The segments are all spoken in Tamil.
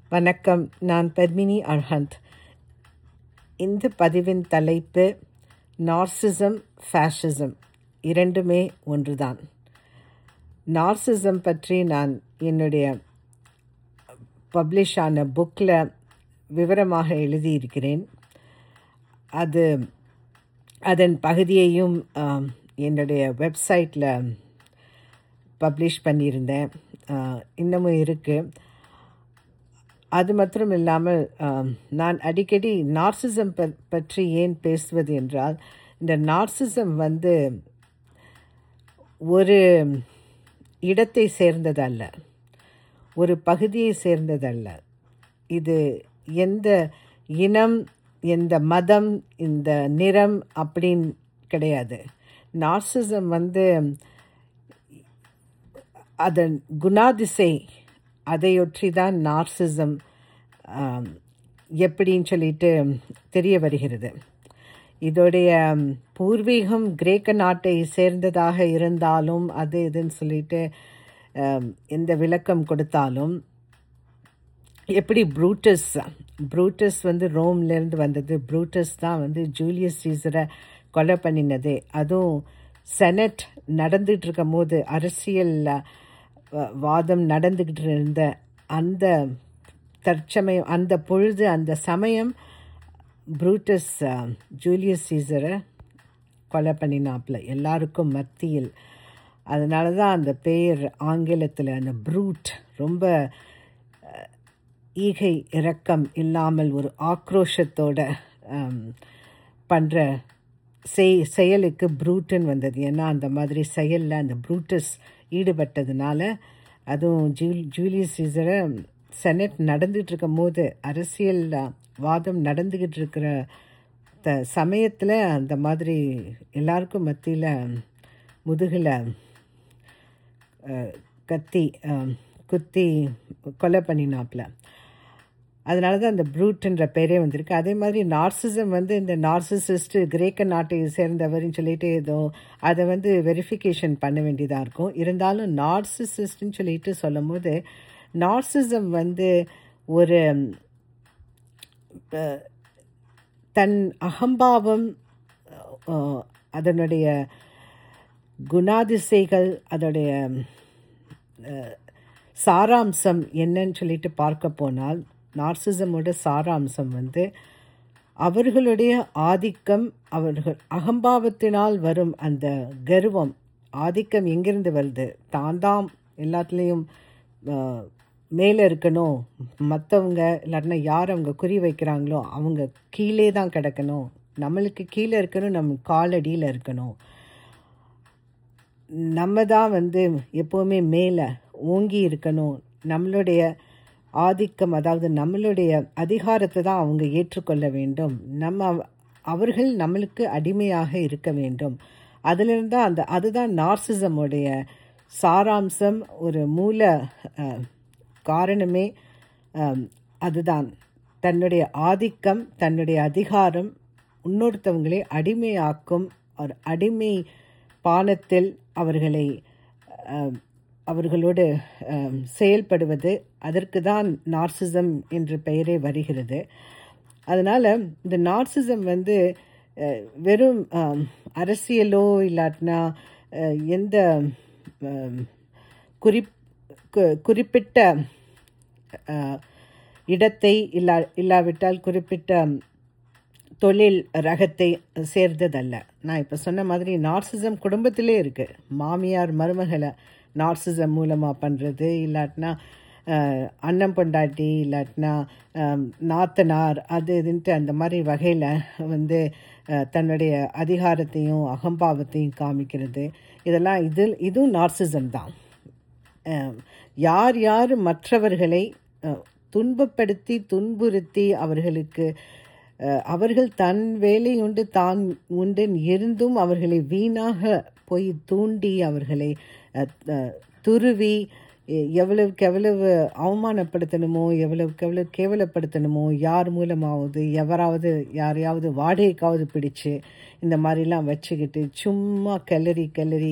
வணக்கம் நான் பத்மினி அர்ஹந்த் இந்த பதிவின் தலைப்பு நார்சிசம் ஃபேஷிசம் இரண்டுமே ஒன்றுதான் நார்சிசம் பற்றி நான் என்னுடைய பப்ளிஷ் ஆன புக்கில் விவரமாக எழுதியிருக்கிறேன் அது அதன் பகுதியையும் ஆம், என்னுடைய வெப்சைட்டில் பப்ளிஷ் பண்ணியிருந்தேன் ஆ, இன்னமும் இருக்குது அது மாத்திரம் இல்லாமல் ஆம், நான் அடிக்கடி நார்சிசம் ப- பற்றி ஏன் பேசுவது என்றால் இந்த நார்சிசம் வந்து ஒரு இடத்தை சேர்ந்ததல்ல ஒரு பகுதியை சேர்ந்ததல்ல இது எந்த இனம் எந்த மதம் இந்த நிறம் அப்படின்னு கிடையாது நார்சிசம் வந்து அதன் குணாதிசை அதையொற்றி தான் நார்சிசம் ஆம், எப்படின்னு சொல்லிட்டு தெரிய வருகிறது இதோடைய ம், பூர்வீகம் கிரேக்க நாட்டை சேர்ந்ததாக இருந்தாலும் அது இதுன்னு சொல்லிட்டு ஆம், எந்த விளக்கம் கொடுத்தாலும் எப்படி ப்ரூட்டஸ் ப்ரூட்டஸ் வந்து ரோம்லேருந்து வந்தது ப்ரூட்டஸ் தான் வந்து ஜூலியஸ் சீசரை கொலை பண்ணினதே அதுவும் செனட் நடந்துகிட்டு இருக்கும் போது அரசியல் அஹ், வாதம் நடந்துக்கிட்டு இருந்த அந்த தற்சமயம் அந்த பொழுது அந்த சமயம் ப்ரூட்டஸ் அஹ், ஜூலியஸ் சீசரை கொலை பண்ணினாப்புல எல்லாருக்கும் மத்தியில் அதனால தான் அந்த பெயர் ஆங்கிலத்தில் அந்த ப்ரூட் ரொம்ப ஈகை இரக்கம் இல்லாமல் ஒரு ஆக்ரோஷத்தோட பண்ணுற செய் செயலுக்கு ப்ரூட்டுன்னு வந்தது ஏன்னா அந்த மாதிரி செயலில் அந்த ப்ரூட்டஸ் ஈடுபட்டதுனால அதுவும் ஜூ ஜூலியஸ் சீசரை செனட் நடந்துகிட்டு இருக்கும் போது அரசியல் அஹ், வாதம் நடந்துக்கிட்டு இருக்கிற த சமயத்தில் அந்த மாதிரி எல்லாருக்கும் மத்தியில் முதுகில் அஹ், கத்தி அஹ், குத்தி கொலை பண்ணினாப்புல அதனால தான் அந்த ப்ரூட்ன்ற பேரே வந்திருக்கு அதே மாதிரி நார்சிசம் வந்து இந்த நார்சிசிஸ்ட் கிரேக்க நாட்டை சேர்ந்தவர்னு சொல்லிட்டு ஏதோ அதை வந்து வெரிஃபிகேஷன் பண்ண வேண்டியதாக இருக்கும் இருந்தாலும் நார்சிசிஸ்ட்னு சொல்லிட்டு சொல்லும்போது நார்சிசம் வந்து ஒரு அஹ், தன் அகம்பாவம் அஹ், அதனுடைய குணாதிசைகள் அதோடைய அஹ், சாராம்சம் என்னன்னு சொல்லிட்டு பார்க்க போனால் நார்சிசமோட சாராம்சம் வந்து அவர்களுடைய ஆதிக்கம் அவர்கள் அகம்பாவத்தினால் வரும் அந்த கர்வம் ஆதிக்கம் எங்கிருந்து வருது தான் தான் எல்லாத்துலேயும் மேலே இருக்கணும் மற்றவங்க இல்லாட்டினா யார் அவங்க குறி வைக்கிறாங்களோ அவங்க கீழே தான் கிடக்கணும் நம்மளுக்கு கீழே இருக்கணும் நம்ம காலடியில் இருக்கணும் நம்ம தான் வந்து எப்போவுமே மேலே ஓங்கி இருக்கணும் நம்மளுடைய ஆதிக்கம் அதாவது நம்மளுடைய அதிகாரத்தை தான் அவங்க ஏற்றுக்கொள்ள வேண்டும் நம்ம அவ- அவர்கள் நம்மளுக்கு அடிமையாக இருக்க வேண்டும் அதிலிருந்து தான் அந்த அதுதான் நார்சிசமுடைய சாராம்சம் ஒரு மூல அஹ், காரணமே அஹ், அதுதான் தன்னுடைய ஆதிக்கம் தன்னுடைய அதிகாரம் இன்னொருத்தவங்களை அடிமையாக்கும் ஒரு அடிமை பானத்தில் அவர்களை அஹ், அவர்களோடு அஹ், செயல்படுவது அதற்கு தான் நார்சிசம் என்ற பெயரே வருகிறது அதனால் இந்த நார்சிசம் வந்து அஹ், வெறும் அஹ், அரசியலோ இல்லாட்டினா அஹ், எந்த அஹ், குறிப் கு- குறிப்பிட்ட அஹ், இடத்தை இல்லா இல்லாவிட்டால் குறிப்பிட்ட தொழில் ரகத்தை சேர்ந்ததல்ல நான் இப்போ சொன்ன மாதிரி நார்சிசம் குடும்பத்திலே இருக்குது மாமியார் மருமகளை நார்சிசம் மூலமாக பண்ணுறது இல்லாட்டினா அஹ், அண்ணன் பொண்டாட்டி இல்லாட்டினா அஹ், நாத்தனார் அது இதுன்ட்டு அந்த மாதிரி வகையில் வந்து அஹ், தன்னுடைய அதிகாரத்தையும் அகம்பாவத்தையும் காமிக்கிறது இதெல்லாம் இதில் இதுவும் நார்சிசம் தான் அஹ், யார் யார் மற்றவர்களை அஹ், துன்பப்படுத்தி துன்புறுத்தி அவர்களுக்கு அஹ், அவர்கள் தன் வேலை உண்டு தான் உண்டு இருந்தும் அவர்களை வீணாக போய் தூண்டி அவர்களை அஹ், அஹ், துருவி எ- எவ்வளவுக்கு எவ்வளவு அவமானப்படுத்தணுமோ எவ்வளவுக்கு எவ்வளவு கேவலப்படுத்தணுமோ யார் மூலமாவது எவராவது யாரையாவது வாடகைக்காவது பிடிச்சு இந்த மாதிரிலாம் வச்சுக்கிட்டு சும்மா கிளறி கிளறி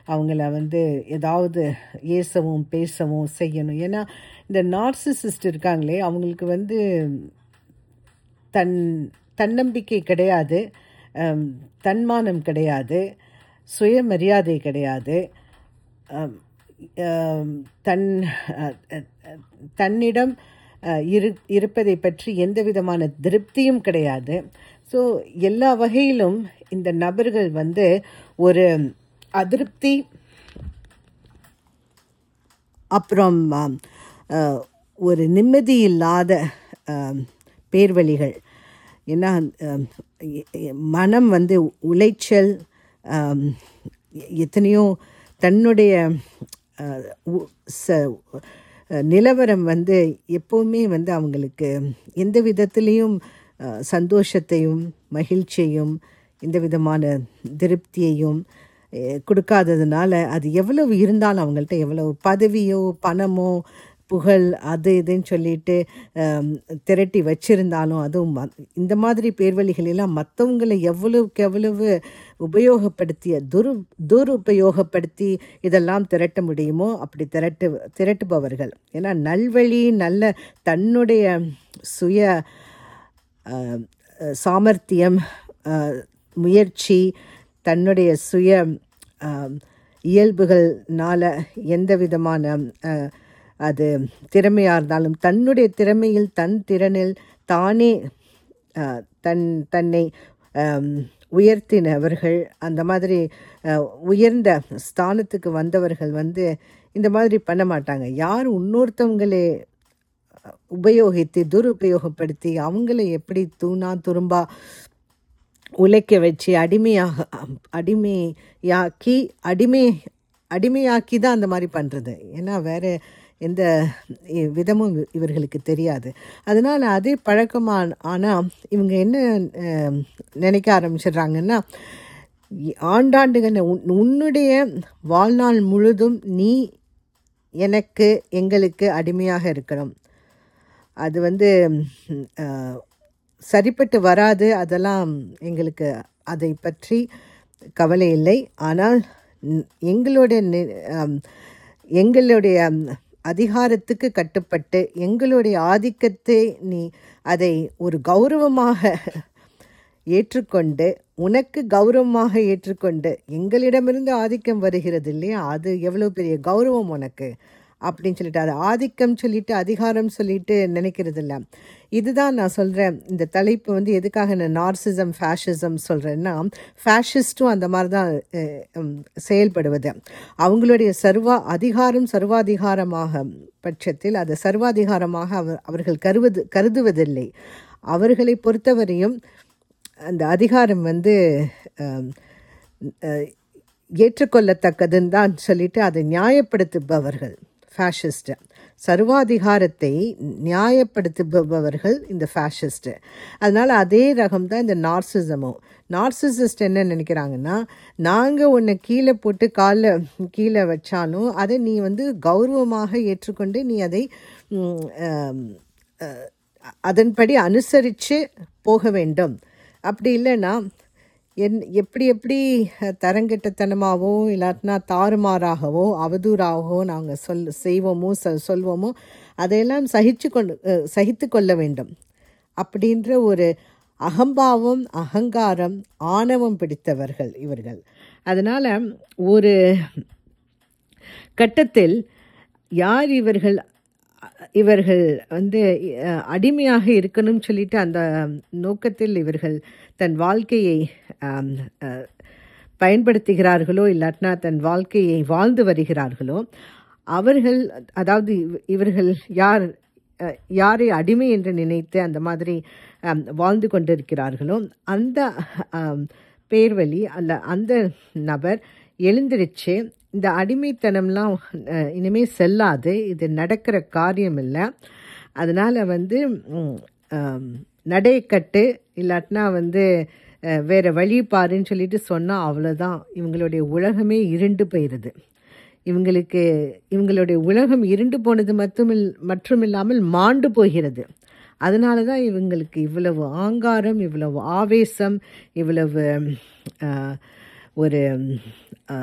அவங்கள வந்து ஏதாவது ஏசவும் பேசவும் செய்யணும் ஏன்னா இந்த நார்சிசிஸ்ட் இருக்காங்களே அவங்களுக்கு வந்து தன் தன்னம்பிக்கை கிடையாது அம், தன்மானம் கிடையாது சுயமரியாதை கிடையாது அம், அம், தன் அ, அ, அ, தன்னிடம் அ, இரு இருப்பதை பற்றி எந்த விதமான திருப்தியும் கிடையாது ஸோ எல்லா வகையிலும் இந்த நபர்கள் வந்து ஒரு அதிருப்தி அப்புறம் ஆம், அஹ், ஒரு நிம்மதி இல்லாத ஆம், பேர்வழிகள் ஏன்னா ஆம், எ- எ- மனம் வந்து உளைச்சல் ஆம், எ- எத்தனையோ தன்னுடைய அஹ், உ- ச அஹ், நிலவரம் வந்து எப்போவுமே வந்து அவங்களுக்கு எந்த விதத்துலேயும் அஹ், சந்தோஷத்தையும் மகிழ்ச்சியையும் எந்த விதமான திருப்தியையும் அஹ், கொடுக்காததுனால அது எவ்வளவு இருந்தாலும் அவங்கள்ட்ட எவ்வளவு பதவியோ பணமோ புகழ் அது இதுன்னு சொல்லிட்டு ஆம், திரட்டி வச்சிருந்தாலும் அதுவும் ம- இந்த மாதிரி பேர்வழிகள் எல்லாம் மற்றவங்களை எவ்வளவுக்கு எவ்வளவு உபயோகப்படுத்திய துரு துருபயோகப்படுத்தி இதெல்லாம் திரட்ட முடியுமோ அப்படி திரட்டு திரட்டுபவர்கள் ஏன்னா நல்வழி நல்ல தன்னுடைய சுய ஆஹ், அஹ், சாமர்த்தியம் ஆஹ், முயற்சி தன்னுடைய சுய ஆஹ், இயல்புகள்னால எந்த விதமான ஆஹ், அது திறமையாக இருந்தாலும் தன்னுடைய திறமையில் தன் திறனில் தானே ஆஹ், தன் தன்னை ஆம், உயர்த்தினவர்கள் அந்த மாதிரி ஆஹ், உயர்ந்த ஸ்தானத்துக்கு வந்தவர்கள் வந்து இந்த மாதிரி பண்ண மாட்டாங்க யார் இன்னொருத்தவங்களே உபயோகித்து துருபயோகப்படுத்தி அவங்கள எப்படி தூணா துரும்பா உழைக்க வச்சு அடிமையாக அடிமையாக்கி அடிமை அடிமையாக்கி தான் அந்த மாதிரி பண்ணுறது ஏன்னா வேறு எந்த இ- விதமும் இவ- இவர்களுக்கு தெரியாது அதனால் அதே பழக்கமாக ஆனால் இவங்க என்ன அஹ், நினைக்க ஆரம்பிச்சிடுறாங்கன்னா இ- ஆண்டாண்டுகள் உன் உன்னுடைய வாழ்நாள் முழுதும் நீ எனக்கு எங்களுக்கு அடிமையாக இருக்கணும் அது வந்து ம், அஹ், சரிப்பட்டு வராது அதெல்லாம் எங்களுக்கு அதை பற்றி கவலை இல்லை ஆனால் ம், எங்களுடைய நி- அம், எங்களுடைய ம், அதிகாரத்துக்கு கட்டுப்பட்டு எங்களுடைய ஆதிக்கத்தை நீ அதை ஒரு கௌரவமாக ஏற்றுக்கொண்டு உனக்கு கௌரவமாக ஏற்றுக்கொண்டு எங்களிடமிருந்து ஆதிக்கம் வருகிறது இல்லையா அது எவ்வளோ பெரிய கௌரவம் உனக்கு அப்படின்னு சொல்லிட்டு அது ஆதிக்கம் சொல்லிட்டு அதிகாரம் சொல்லிட்டு நினைக்கிறது இல்லை இதுதான் நான் சொல்கிறேன் இந்த தலைப்பு வந்து எதுக்காக நான் நார்சிசம் ஃபேஷிசம் சொல்கிறேன்னா ஃபேஷிஸ்ட்டும் அந்த மாதிரி தான் அஹ், உம், செயல்படுவது அவங்களுடைய சர்வா அதிகாரம் சர்வாதிகாரமாக பட்சத்தில் அது சர்வாதிகாரமாக அவர் அவர்கள் கருவது கருதுவதில்லை அவர்களை பொறுத்தவரையும் அந்த அதிகாரம் வந்து ஆம், அஹ், ஏற்றுக்கொள்ளத்தக்கதுன்னு தான் சொல்லிட்டு அதை நியாயப்படுத்துபவர்கள் ஃபேஷிஸ்ட் சர்வாதிகாரத்தை நியாயப்படுத்துபவர்கள் இந்த ஃபேஷிஸ்ட் அதனால் அதே ரகம் தான் இந்த நார்சிசமும் நார்சிசிஸ்ட் என்ன நினைக்கிறாங்கன்னா நாங்கள் உன்னை கீழே போட்டு காலில் கீழே வச்சாலும் அதை நீ வந்து கௌரவமாக ஏற்றுக்கொண்டு நீ அதை ம், ஆம், அஹ், அதன்படி அனுசரித்து போக வேண்டும் அப்படி இல்லைன்னா என் எப்படி எப்படி அஹ், தரங்கெட்டத்தனமாகவோ இல்லாட்டினா தாறுமாறாகவோ அவதூறாகவோ நாங்கள் சொல் செய்வோமோ சொ சொல்வோமோ அதையெல்லாம் சகிச்சு கொண்டு அஹ், சகித்து கொள்ள வேண்டும் அப்படின்ற ஒரு அகம்பாவம் அகங்காரம் ஆணவம் பிடித்தவர்கள் இவர்கள் அதனால் ஒரு கட்டத்தில் யார் இவர்கள் இவர்கள் வந்து அஹ், அடிமையாக இருக்கணும்னு சொல்லிட்டு அந்த நோக்கத்தில் இவர்கள் தன் வாழ்க்கையை ஆம், அஹ், பயன்படுத்துகிறார்களோ இல்லாட்டினா தன் வாழ்க்கையை வாழ்ந்து வருகிறார்களோ அவர்கள் அதாவது இவ- இவர்கள் யார் அஹ், யாரை அடிமை என்று நினைத்து அந்த மாதிரி ஆம், வாழ்ந்து கொண்டிருக்கிறார்களோ அந்த ஆம், பேர்வழி அல்ல அந்த நபர் எழுந்திருச்சு இந்த அடிமைத்தனம்லாம் அஹ், இனிமே செல்லாது இது நடக்கிற காரியம் இல்லை அதனால் வந்து ம், ஆம், நடைக்கட்டு இல்லாட்டினா வந்து அஹ், வேற வழி பாருன்னு சொல்லிட்டு சொன்னால் அவ்வளோதான் இவங்களுடைய உலகமே இருண்டு போயிடுது இவங்களுக்கு இவங்களுடைய உலகம் இருண்டு போனது மட்டுமில் மற்றும் இல்லாமல் மாண்டு போகிறது அதனால தான் இவங்களுக்கு இவ்வளவு ஆங்காரம் இவ்வளவு ஆவேசம் இவ்வளவு ஆஹ், ஒரு ஆஹ்,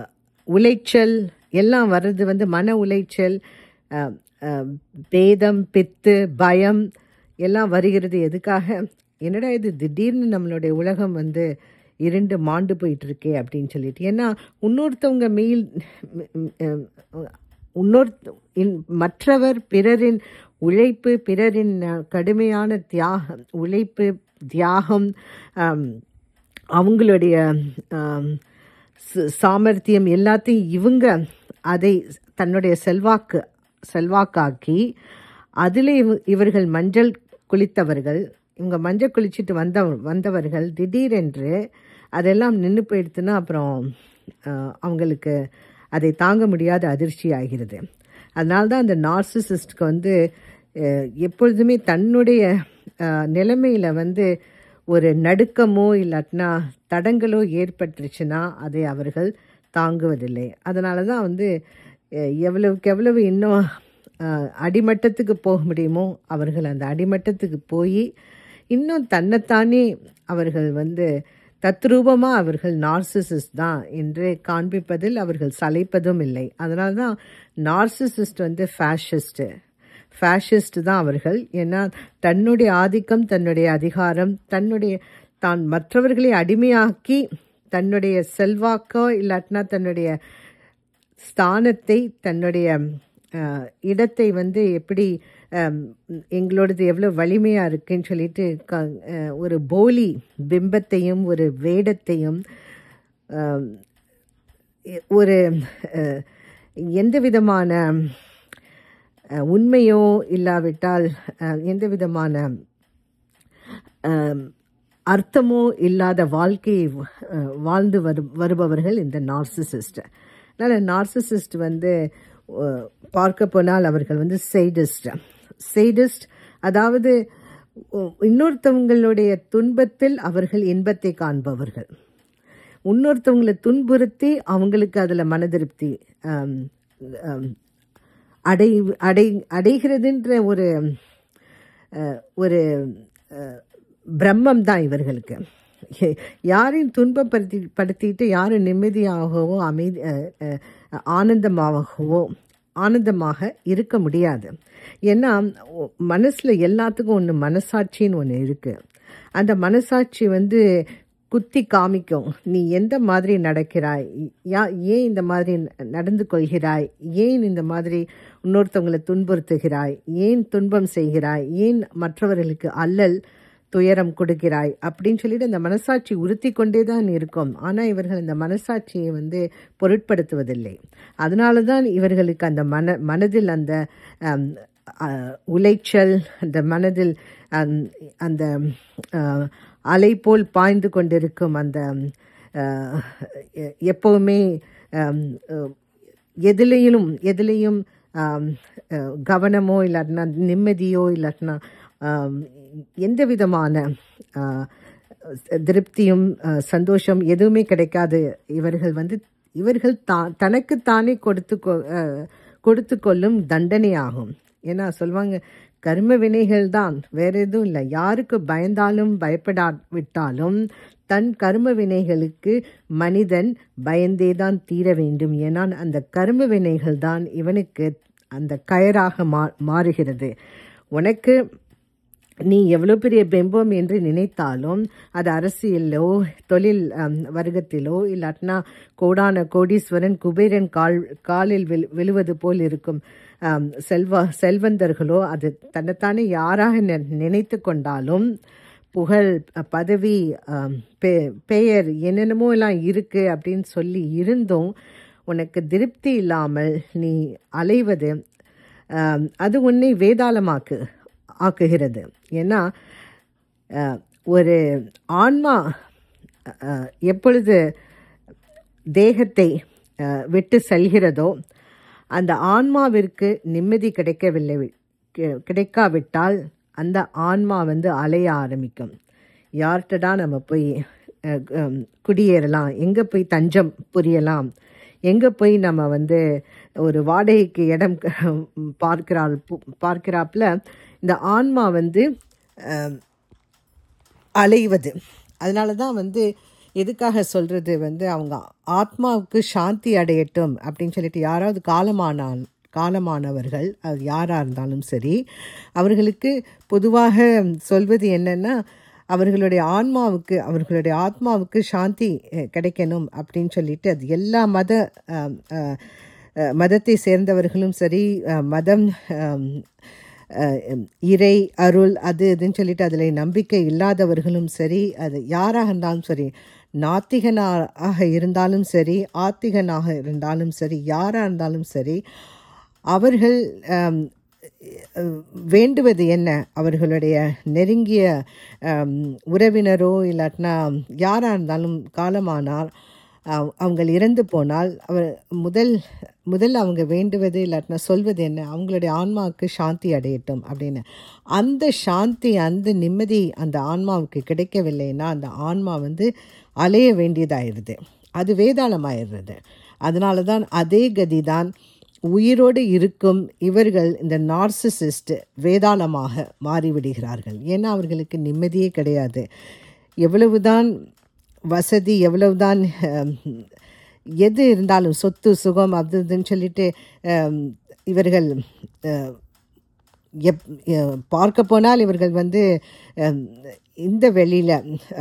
உளைச்சல் எல்லாம் வர்றது வந்து மன உளைச்சல் அஹ், அஹ், பேதம் பித்து பயம் எல்லாம் வருகிறது எதுக்காக என்னடா இது திடீர்னு நம்மளுடைய உலகம் வந்து இருண்டு மாண்டு போயிட்டு இருக்கே அப்படின்னு சொல்லிட்டு ஏன்னா இன்னொருத்தவங்க மேல் இன்னொரு இன் மற்றவர் பிறரின் உழைப்பு பிறரின் அஹ், கடுமையான தியாகம் உழைப்பு தியாகம் ஆம், அவங்களுடைய ஆம், ச- சாமர்த்தியம் எல்லாத்தையும் இவங்க அதை தன்னுடைய செல்வாக்கு செல்வாக்காக்கி அதில் இவ இவர்கள் மஞ்சள் குளித்தவர்கள் இவங்க மஞ்சள் குளிச்சுட்டு வந்த வந்தவர்கள் திடீரென்று அதெல்லாம் நின்று போயிடுத்துன்னா அப்புறம் ஆஹ், அவங்களுக்கு அதை தாங்க முடியாத அதிர்ச்சி ஆகிறது அதனால தான் அந்த நார்சிசிஸ்ட்க்கு வந்து அஹ், எப்பொழுதுமே தன்னுடைய அஹ், நிலைமையில வந்து ஒரு நடுக்கமோ இல்லாட்டினா தடங்களோ ஏற்பட்டுருச்சுன்னா அதை அவர்கள் தாங்குவதில்லை அதனால தான் வந்து அஹ், எவ்வளவுக்கு எவ்வளவு இன்னும் அஹ், அடிமட்டத்துக்கு போக முடியுமோ அவர்கள் அந்த அடிமட்டத்துக்கு போய் இன்னும் தன்னைத்தானே அவர்கள் வந்து தத்ரூபமாக அவர்கள் நார்சிசிஸ்ட் தான் என்று காண்பிப்பதில் அவர்கள் சளைப்பதும் இல்லை அதனால தான் நார்சிசிஸ்ட் வந்து ஃபேஷிஸ்ட்டு ஃபேஷிஸ்ட் தான் அவர்கள் ஏன்னா தன்னுடைய ஆதிக்கம் தன்னுடைய அதிகாரம் தன்னுடைய தான் மற்றவர்களை அடிமையாக்கி தன்னுடைய செல்வாக்கோ இல்லாட்டினா தன்னுடைய ஸ்தானத்தை தன்னுடைய அஹ், இடத்தை வந்து எப்படி அம், எங்களோடது எவ்வளோ வலிமையாக இருக்குன்னு சொல்லிட்டு க அஹ், ஒரு போலி பிம்பத்தையும் ஒரு வேடத்தையும் அம், எ- ஒரு அஹ், எந்த விதமான அஹ், உண்மையோ இல்லாவிட்டால் அஹ், எந்த விதமான அஹ், அர்த்தமோ இல்லாத வாழ்க்கையை அஹ், வாழ்ந்து வரு வருபவர்கள் இந்த நார்சிசிஸ்ட் அதனால் நார்சிசிஸ்ட் வந்து அஹ், பார்க்க போனால் அவர்கள் வந்து செய்டிஸ்ட் செய்டிஸ்ட் அதாவது உ- இன்னொருத்தவங்களுடைய துன்பத்தில் அவர்கள் இன்பத்தை காண்பவர்கள் இன்னொருத்தவங்களை துன்புறுத்தி அவங்களுக்கு அதில் மனதிருப்தி ஆம், ஆம், அடை அடை அடைகிறதுன்ற ஒரு அஹ், ஒரு அஹ், பிரம்மம் தான் இவர்களுக்கு யாரையும் துன்பப்படுத்தி படுத்திட்டு யாரும் நிம்மதியாகவோ அமைதி அஹ், அஹ், ஆனந்தமாகவோ ஆனந்தமாக இருக்க முடியாது ஏன்னா மனசில் எல்லாத்துக்கும் ஒன்று மனசாட்சின்னு ஒன்று இருக்குது அந்த மனசாட்சி வந்து குத்தி காமிக்கும் நீ எந்த மாதிரி நடக்கிறாய் யா ஏன் இந்த மாதிரி ந- நடந்து கொள்கிறாய் ஏன் இந்த மாதிரி இன்னொருத்தவங்களை துன்புறுத்துகிறாய் ஏன் துன்பம் செய்கிறாய் ஏன் மற்றவர்களுக்கு அல்லல் துயரம் கொடுக்கிறாய் அப்படின்னு சொல்லிட்டு அந்த மனசாட்சி உறுத்தி கொண்டே தான் இருக்கும் ஆனால் இவர்கள் அந்த மனசாட்சியை வந்து பொருட்படுத்துவதில்லை அதனால தான் இவர்களுக்கு அந்த மன மனதில் அந்த ஆம், அஹ், உளைச்சல் அந்த மனதில் அம், அந்த அஹ், அலை போல் பாய்ந்து கொண்டிருக்கும் அந்த அஹ், எ- எப்பவுமே ஆம், அஹ், எதுலேயும் எதுலேயும் ஆம், அஹ், கவனமோ இல்லாட்டினா நிம்மதியோ இல்லாட்டினா ஆம், எந்த விதமான ஆஹ், திருப்தியும் ஆஹ், சந்தோஷம் எதுவுமே கிடைக்காது இவர்கள் வந்து இவர்கள் தான் தனக்குத்தானே கொடுத்து கொ- ஆஹ், கொடுத்து கொள்ளும் தண்டனையாகும் ஏன்னா சொல்லுவாங்க கர்ம வினைகள் தான் வேற எதுவும் இல்லை யாருக்கு பயந்தாலும் பயப்படாவிட்டாலும் தன் கர்ம வினைகளுக்கு மனிதன் பயந்தே தான் தீர வேண்டும் ஏன்னா அந்த கர்ம வினைகள் தான் இவனுக்கு அந்த கயராக மா மாறுகிறது உனக்கு நீ எவ்வளோ பெரிய பிம்பம் என்று நினைத்தாலும் அது அரசியலோ தொழில் அம், வர்க்கத்திலோ இல்லாட்டினா கோடான கோடீஸ்வரன் குபேரன் கால் காலில் விழு விழுவது போல் இருக்கும் அம், செல்வ செல்வந்தர்களோ அது தன்னைத்தானே யாராக நி- நினைத்து கொண்டாலும் புகழ் அ, பதவி அம், பெ- பெயர் என்னென்னமோ எல்லாம் இருக்கு அப்படின்னு சொல்லி இருந்தும் உனக்கு திருப்தி இல்லாமல் நீ அலைவது ஆம், அது உன்னை வேதாளமாக்கு ஆக்குகிறது ஏன்னா அஹ், ஒரு ஆன்மா அஹ், எப்பொழுது தேகத்தை அஹ், விட்டு செல்கிறதோ அந்த ஆன்மாவிற்கு நிம்மதி கிடைக்கவில்லை கி- கிடைக்காவிட்டால் அந்த ஆன்மா வந்து அலைய ஆரம்பிக்கும் யார்கிட்டடா நம்ம போய் அஹ், ஹம், குடியேறலாம் எங்கே போய் தஞ்சம் புரியலாம் எங்கே போய் நம்ம வந்து ஒரு வாடகைக்கு இடம் க- பார்க்கிறாள் பார்க்கிறாப்புல இந்த ஆன்மா வந்து அஹ், அலைவது அதனால தான் வந்து எதுக்காக சொல்கிறது வந்து அவங்க ஆத்மாவுக்கு சாந்தி அடையட்டும் அப்படின்னு சொல்லிட்டு யாராவது காலமானால் காலமானவர்கள் அது யாராக இருந்தாலும் சரி அவர்களுக்கு பொதுவாக சொல்வது என்னென்னா அவர்களுடைய ஆன்மாவுக்கு அவர்களுடைய ஆத்மாவுக்கு சாந்தி அஹ், கிடைக்கணும் அப்படின்னு சொல்லிட்டு அது எல்லா மத அஹ், அஹ், அஹ், மதத்தை சேர்ந்தவர்களும் சரி அஹ், மதம் அஹ், அஹ், இறை அருள் அது இதுன்னு சொல்லிட்டு அதில் நம்பிக்கை இல்லாதவர்களும் சரி அது யாராக இருந்தாலும் சரி நாத்திகனாக இருந்தாலும் சரி ஆத்திகனாக இருந்தாலும் சரி யாராக இருந்தாலும் சரி அவர்கள் அம், அஹ், வேண்டுவது என்ன அவர்களுடைய நெருங்கிய அம், உறவினரோ இல்லாட்டினா யாராக இருந்தாலும் காலமானால் அவ- அவங்க இறந்து போனால் அவர் முதல் முதல் அவங்க வேண்டுவது இல்லாட்டினா சொல்வது என்ன அவங்களுடைய ஆன்மாவுக்கு சாந்தி அடையட்டும் அப்படின்னு அந்த சாந்தி அந்த நிம்மதி அந்த ஆன்மாவுக்கு கிடைக்கவில்லைன்னா அந்த ஆன்மா வந்து அலைய வேண்டியதாயிடுது அது வேதாளமாயிடுறது அதனால தான் அதே கதி தான் உயிரோடு இருக்கும் இவர்கள் இந்த நார்சிசிஸ்ட் வேதாளமாக மாறிவிடுகிறார்கள் ஏன்னா அவர்களுக்கு நிம்மதியே கிடையாது எவ்வளவுதான் வசதி எவ்வளவுதான் ஹம், எது இருந்தாலும் சொத்து சுகம் அது இதுன்னு சொல்லிட்டு ஹம், இவர்கள் அஹ், எப் அஹ், பார்க்க போனால் இவர்கள் வந்து ஹம், இந்த வெளியில்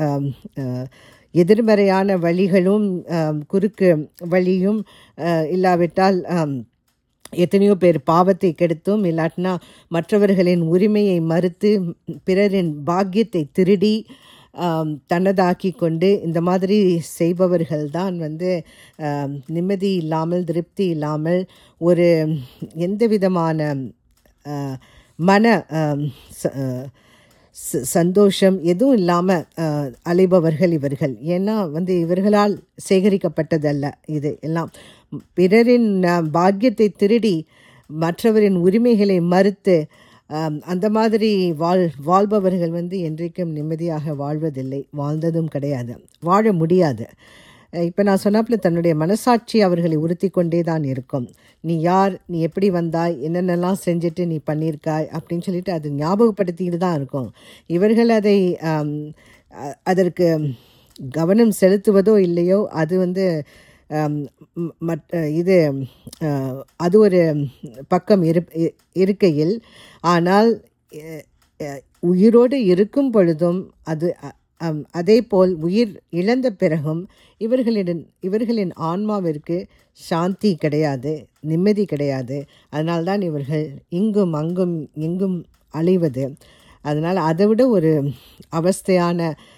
எதிர்மறையான வழிகளும் ஹம், குறுக்கு வழியும் அஹ், இல்லாவிட்டால் ஹம், எத்தனையோ பேர் பாவத்தை கெடுத்தும் இல்லாட்டினா மற்றவர்களின் உரிமையை மறுத்து பிறரின் பாக்கியத்தை திருடி ஆம், தன்னதாக்கி கொண்டு இந்த மாதிரி செய்பவர்கள் தான் வந்து ஆம், நிம்மதி இல்லாமல் திருப்தி இல்லாமல் ஒரு எந்த விதமான ஆ, மன ஆம், ச- ஆ, ச- சந்தோஷம் எதுவும் இல்லாமல் அலைபவர்கள் இவர்கள் ஏன்னா வந்து இவர்களால் சேகரிக்கப்பட்டதல்ல இது எல்லாம் பிறரின் அஹ், பாக்கியத்தை திருடி மற்றவரின் உரிமைகளை மறுத்து ஆம், அந்த மாதிரி வாழ் வாழ்பவர்கள் வந்து என்றைக்கும் நிம்மதியாக வாழ்வதில்லை வாழ்ந்ததும் கிடையாது வாழ முடியாது இப்போ நான் சொன்னாப்புல தன்னுடைய மனசாட்சி அவர்களை உறுத்தி கொண்டே தான் இருக்கும் நீ யார் நீ எப்படி வந்தாய் என்னென்னலாம் செஞ்சுட்டு நீ பண்ணியிருக்காய் அப்படின்னு சொல்லிட்டு அது ஞாபகப்படுத்திக்கிட்டு தான் இருக்கும் இவர்கள் அதை ஆம், அ- அதற்கு கவனம் செலுத்துவதோ இல்லையோ அது வந்து ஆம், ம- மற்ற இது ஆ, அது ஒரு பக்கம் இரு இ- இருக்கையில் ஆனால் எ- எ- உயிரோடு இருக்கும் பொழுதும் அது அ- அம், அதேபோல் உயிர் இழந்த பிறகும் இவர்களின் இவர்களின் ஆன்மாவிற்கு சாந்தி கிடையாது நிம்மதி கிடையாது அதனால்தான் இவர்கள் இங்கும் அங்கும் எங்கும் அலைவது அதனால் அதை விட ஒரு அவஸ்தையான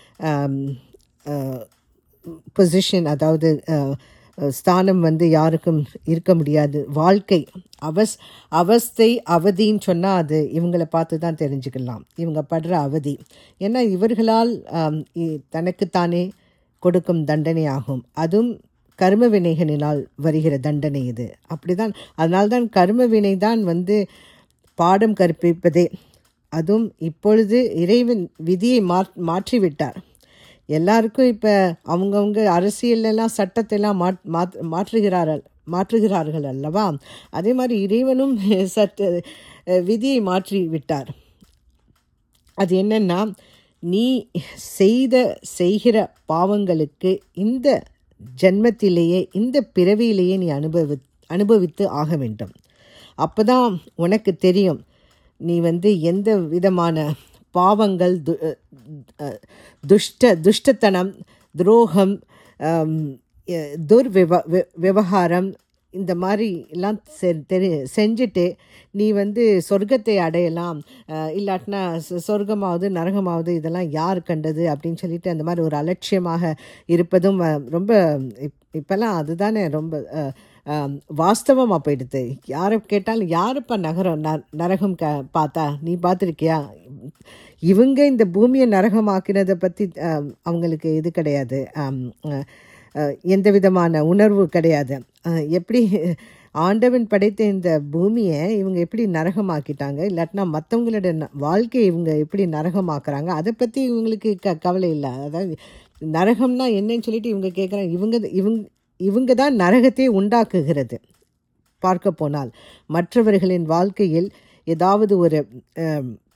பொசிஷன் அதாவது அஹ், ஸ்தானம் வந்து யாருக்கும் இருக்க முடியாது வாழ்க்கை அவஸ் அவஸ்தை அவதின்னு சொன்னால் அது இவங்களை பார்த்து தான் தெரிஞ்சுக்கலாம் இவங்க படுற அவதி ஏன்னா இவர்களால் ஆம், இ- தனக்குத்தானே கொடுக்கும் தண்டனை ஆகும் அதுவும் கர்ம வினைகளினால் வருகிற தண்டனை இது அப்படிதான் அதனால்தான் கர்ம வினை தான் வந்து பாடம் கற்பிப்பதே அதுவும் இப்பொழுது இறைவன் விதியை மாற் மாற்றிவிட்டார் எல்லாருக்கும் இப்போ அவங்கவுங்க அரசியலெல்லாம் சட்டத்தெல்லாம் மாற் மாத் மாற்றுகிறார்கள் மாற்றுகிறார்கள் அல்லவா அதே மாதிரி இறைவனும் சட்ட விதியை மாற்றி விட்டார் அது என்னன்னா நீ செய்த செய்கிற பாவங்களுக்கு இந்த ஜென்மத்திலேயே இந்த பிறவியிலேயே நீ அனுபவி அனுபவித்து ஆக வேண்டும் அப்பதான் உனக்கு தெரியும் நீ வந்து எந்த விதமான பாவங்கள் து அஹ், துஷ்ட துஷ்டத்தனம் துரோகம் ஆம், எ- துர்விவ வி- விவகாரம் இந்த மாதிரி எல்லாம் செ- தெரி செஞ்சுட்டு நீ வந்து சொர்க்கத்தை அடையலாம் அஹ், இல்லாட்டினா சொ- சொர்க்கமாவது நரகமாவது இதெல்லாம் யார் கண்டது அப்படின்னு சொல்லிட்டு அந்த மாதிரி ஒரு அலட்சியமாக இருப்பதும் அஹ், ரொம்ப இப் இப்போல்லாம் அதுதானே ரொம்ப அஹ், ஆம், வாஸ்தவமாக போயிடுது யாரை கேட்டாலும் யாருப்பா நகரம் ந நரகம் க பார்த்தா நீ பார்த்துருக்கியா இவங்க இந்த பூமியை நரகமாக்கினதை பற்றி அவங்களுக்கு இது கிடையாது ஆம், அஹ், அஹ், எந்த விதமான உணர்வு கிடையாது அஹ், எப்படி ஆண்டவன் படைத்த இந்த பூமியை இவங்க எப்படி நரகமாக்கிட்டாங்க இல்லாட்டினா மற்றவங்களோட ந- வாழ்க்கையை இவங்க எப்படி நரகமாக்குறாங்க அதை பற்றி இவங்களுக்கு க கவலை இல்லை அதாவது நரகம்னா என்னன்னு சொல்லிட்டு இவங்க கேட்குறாங்க இவங்க இவங்க இவங்க தான் நரகத்தை உண்டாக்குகிறது பார்க்க போனால் மற்றவர்களின் வாழ்க்கையில் ஏதாவது ஒரு அஹ்,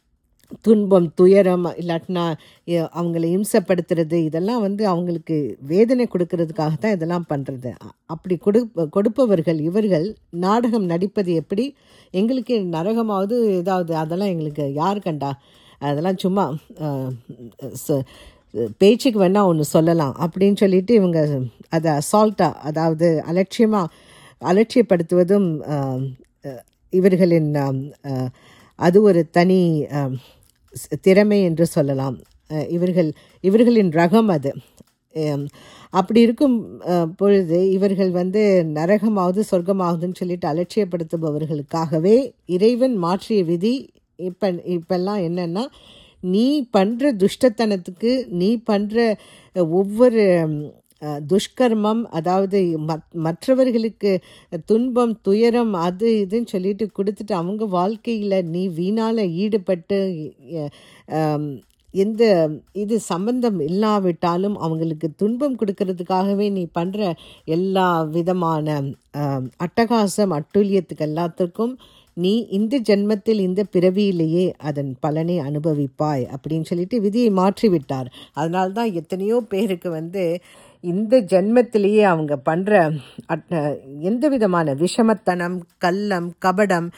துன்பம் துயரம் இல்லாட்டினா எ- அவங்கள இம்சப்படுத்துறது இதெல்லாம் வந்து அவங்களுக்கு வேதனை கொடுக்கறதுக்காக தான் இதெல்லாம் பண்ணுறது அப்படி கொடு கொடுப்பவர்கள் இவர்கள் நாடகம் நடிப்பது எப்படி எங்களுக்கு நரகமாவது ஏதாவது அதெல்லாம் எங்களுக்கு யார் கண்டா அதெல்லாம் சும்மா அஹ், ச- பேச்சுக்கு வேணால் ஒன்று சொல்லலாம் அப்படின்னு சொல்லிட்டு இவங்க அதை அசால்ட்டாக அதாவது அலட்சியமாக அலட்சியப்படுத்துவதும் ஆம், அஹ், இவர்களின் ஆம், அஹ், அது ஒரு தனி ஆம், ஸ்- திறமை என்று சொல்லலாம் அஹ், இவர்கள் இவர்களின் ரகம் அது ஆம், அப்படி இருக்கும் அஹ், பொழுது இவர்கள் வந்து நரகமாவது சொர்க்கமாகுதுன்னு சொல்லிட்டு அலட்சியப்படுத்துபவர்களுக்காகவே இறைவன் மாற்றிய விதி இப்போ இப்பெல்லாம் என்னன்னா நீ பண்ணுற துஷ்டத்தனத்துக்கு நீ பண்ணுற ஒவ்வொரு ம், அஹ், துஷ்கர்மம் அதாவது மத்- மற்றவர்களுக்கு துன்பம் துயரம் அது இதுன்னு சொல்லிட்டு கொடுத்துட்டு அவங்க வாழ்க்கையில் நீ வீணால் ஈடுபட்டு எ- ஆம், எந்த இது சம்பந்தம் இல்லாவிட்டாலும் அவங்களுக்கு துன்பம் கொடுக்கறதுக்காகவே நீ பண்ணுற எல்லா விதமான ஆம், அட்டகாசம் அட்டுழியத்துக்கு எல்லாத்துக்கும் நீ இந்த ஜென்மத்தில் இந்த பிறவியிலேயே அதன் பலனை அனுபவிப்பாய் அப்படின்னு சொல்லிட்டு விதியை மாற்றி விட்டார் அதனால தான் எத்தனையோ பேருக்கு வந்து இந்த ஜென்மத்திலேயே அவங்க பண்ணுற எந்த விதமான விஷமத்தனம் கள்ளம் கபடம்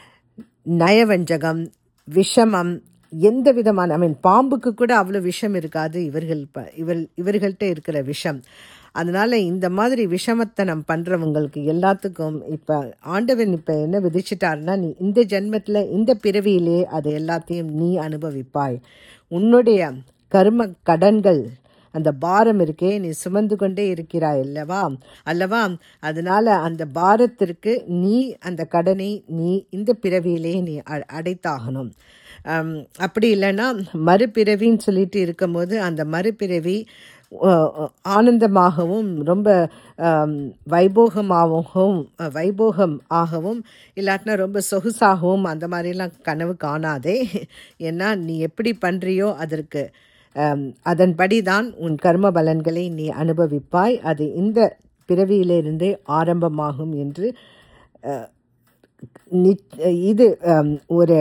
நயவஞ்சகம் விஷமம் எந்த விதமான ஐ மீன் பாம்புக்கு கூட அவ்வளோ விஷம் இருக்காது இவர்கள் ப இவர் இவர்கள்ட்ட இருக்கிற விஷம் அதனால இந்த மாதிரி விஷமத்தனம் பண்ணுறவங்களுக்கு எல்லாத்துக்கும் இப்போ ஆண்டவன் இப்போ என்ன விதிச்சிட்டாருன்னா நீ இந்த ஜென்மத்தில் இந்த பிறவியிலே அதை எல்லாத்தையும் நீ அனுபவிப்பாய் உன்னுடைய கர்ம கடன்கள் அந்த பாரம் இருக்கே நீ சுமந்து கொண்டே இருக்கிறாய் அல்லவா அல்லவா அதனால அந்த பாரத்திற்கு நீ அந்த கடனை நீ இந்த பிறவியிலே நீ அ- அடைத்தாகணும் ஆம், அப்படி இல்லைன்னா மறுபிறவின்னு சொல்லிட்டு இருக்கும்போது அந்த மறுபிறவி அஹ், ஆனந்தமாகவும் ரொம்ப ஆம், வைபோகமாகவும் அஹ், வைபோகம் ஆகவும் இல்லாட்டினா ரொம்ப சொகுசாகவும் அந்த மாதிரிலாம் கனவு காணாதே ஏன்னா நீ எப்படி பண்ணுறியோ அதற்கு ஆம், அதன்படி தான் உன் கர்ம பலன்களை நீ அனுபவிப்பாய் அது இந்த பிறவியிலிருந்தே ஆரம்பமாகும் என்று அஹ், நிச்- இது ஆம், ஒரு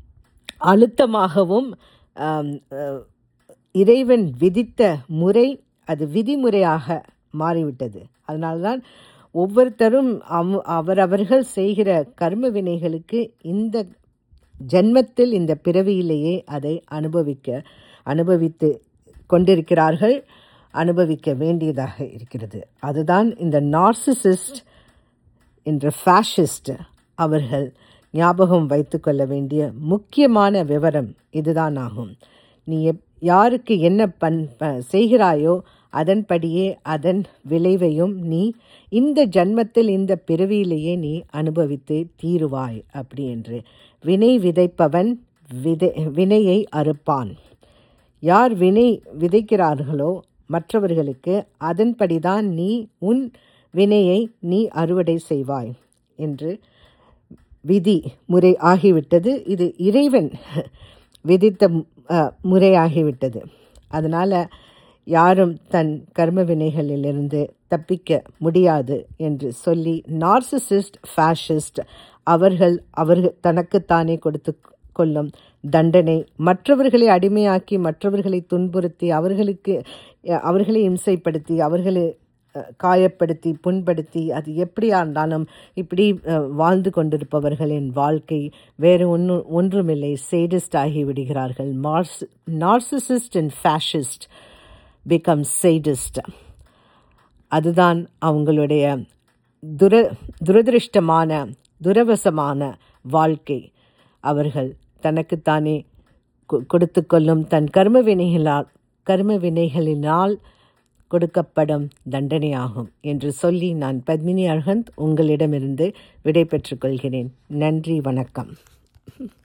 அழுத்தமாகவும் ஆம், அஹ், இறைவன் விதித்த முறை அது விதிமுறையாக மாறிவிட்டது அதனால்தான் ஒவ்வொருத்தரும் அவ் அவரவர்கள் செய்கிற கர்ம வினைகளுக்கு இந்த ஜென்மத்தில் இந்த பிறவியிலேயே அதை அனுபவிக்க அனுபவித்து கொண்டிருக்கிறார்கள் அனுபவிக்க வேண்டியதாக இருக்கிறது அதுதான் இந்த நார்சிசிஸ்ட் என்ற ஃபேஷிஸ்ட் அவர்கள் ஞாபகம் வைத்துக்கொள்ள வேண்டிய முக்கியமான விவரம் இதுதான் ஆகும் நீ எப் யாருக்கு என்ன பண் ப- செய்கிறாயோ அதன்படியே அதன் விளைவையும் நீ இந்த ஜன்மத்தில் இந்த பிறவியிலேயே நீ அனுபவித்து தீருவாய் அப்படி என்று வினை விதைப்பவன் விதை வினையை அறுப்பான் யார் வினை விதைக்கிறார்களோ மற்றவர்களுக்கு அதன்படிதான் நீ உன் வினையை நீ அறுவடை செய்வாய் என்று விதி முறை ஆகிவிட்டது இது இறைவன் விதித்த அஹ், முறையாகிவிட்டது அதனால் யாரும் தன் கர்ம வினைகளிலிருந்து தப்பிக்க முடியாது என்று சொல்லி நார்சிசிஸ்ட் ஃபேஷிஸ்ட் அவர்கள் அவர்கள் தனக்குத்தானே கொடுத்து கொள்ளும் தண்டனை மற்றவர்களை அடிமையாக்கி மற்றவர்களை துன்புறுத்தி அவர்களுக்கு அஹ், அவர்களை இம்சைப்படுத்தி அவர்களை அஹ், காயப்படுத்தி புண்படுத்தி அது எப்படியா இருந்தாலும் இப்படி அஹ், வாழ்ந்து கொண்டிருப்பவர்களின் வாழ்க்கை வேறு ஒன்று ஒன்றுமில்லை சேடிஸ்ட் ஆகி விடுகிறார்கள் மார்ஸ் narcissist and fascist become sadist அதுதான் அவங்களுடைய துர துரதிருஷ்டமான துரவசமான வாழ்க்கை அவர்கள் தனக்குத்தானே கொ- கொடுத்து கொள்ளும் தன் கர்ம வினைகளால் கர்ம வினைகளினால் கொடுக்கப்படும் தண்டனையாகும் என்று சொல்லி நான் பத்மினி அழகந்த் உங்களிடமிருந்து விடை பெற்றுக் கொள்கிறேன் நன்றி வணக்கம்